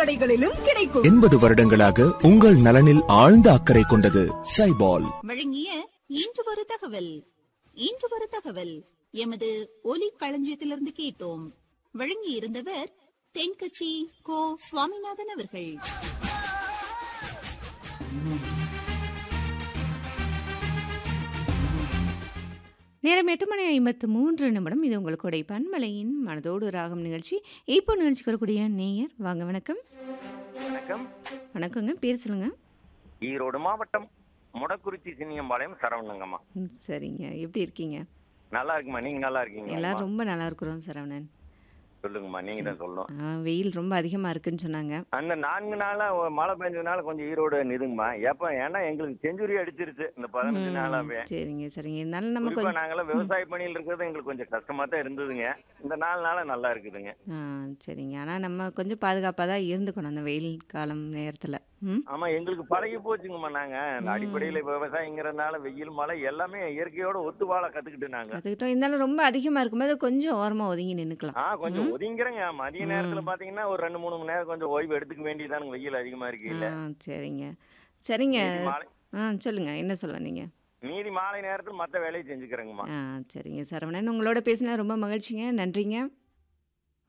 கடைகளிலும் கிடைக்கும் எண்பது வருடங்களாக உங்கள் நலனில் ஆழ்ந்த அக்கறை கொண்டது சைபால் வழங்கிய இன்று ஒரு தகவல் இன்று ஒரு தகவல் எமது ஒலி களஞ்சியத்திலிருந்து கேட்டோம் வழங்கி இருந்தவர் தென்கட்சி கோ சுவாமிநாதன் அவர்கள் நேரம் எட்டு மணி ஐம்பத்து மூன்று நிமிடம் இது உங்களுடைய பன்மலையின் மனதோடு ராகம் நிகழ்ச்சி இப்போ நிகழ்ச்சிக்கு வரக்கூடிய நேயர் வாங்க வணக்கம் வணக்கம் வணக்கங்க பேர் சொல்லுங்க ஈரோடு மாவட்டம் முடக்குறிச்சி சின்னியம்பாளையம் சரவணங்கம்மா ம், சரிங்க எப்படி இருக்கீங்க நல்லா இருக்குமா நீங்க நல்லா இருக்கீங்க எல்லாரும் ரொம்ப நல்லா இருக்கிறோம் சரவணன் சொல்லுங்கம்மா நீங்க தான் சொல்லணும் ஆ, வெயில் ரொம்ப அதிகமாக இருக்குன்னு சொன்னாங்க அந்த நான்கு நாளா ஒரு மழை பெஞ்சதுனால கொஞ்சம் ஈரோடு நிதுங்கம்மா எப்ப ஏன்னா எங்களுக்கு செஞ்சுரி அடிச்சிருச்சு இந்த பதினஞ்சு ம், நாளாவே சரிங்க சரிங்க இருந்தாலும் நம்ம குறிப்பா கொஞ்சம் நாங்கெல்லாம் விவசாய பணியில் இருக்கிறது எங்களுக்கு கொஞ்சம் கஷ்டமா தான் இருந்ததுங்க இந்த நாலு நாளா நல்லா இருக்குதுங்க ஆ சரிங்க ஆனால் நம்ம கொஞ்சம் பாதுகாப்பாக தான் இருந்துக்கணும் அந்த வெயில் காலம் நேரத்தில் ம் ஆமா எங்களுக்கு பழகி போச்சுங்கம்மா நாங்க இந்த அடிப்படையில விவசாயங்கிறதுனால வெயில் மழை எல்லாமே இயற்கையோட ஒத்து வாழ கத்துக்கிட்டு நாங்க கற்றுக்கிட்டோம் இருந்தாலும் ரொம்ப அதிகமாக இருக்கும்போது கொஞ்சம் ஓரமாக ஒதுங்கி நின்றுக்கலாம் ஆ கொஞ்சம் ஒதுங்கிறேங்க மதிய நேரத்துல பாத்தீங்கன்னா ஒரு ரெண்டு மூணு மணி நேரம் கொஞ்சம் ஓய்வு எடுத்துக்க வேண்டியதானுங்க வெயில் அதிகமா இருக்கு இல்ல ஆ சரிங்க சரிங்க மீதி மாலை ஆ சொல்லுங்க என்ன சொல்ல வந்தீங்க மீதி மாலை நேரத்தில் மற்ற வேலையை செஞ்சுக்கிறேங்கம்மா ஆ சரிங்க சரவணன் உங்களோட பேசினா ரொம்ப மகிழ்ச்சிங்க நன்றிங்க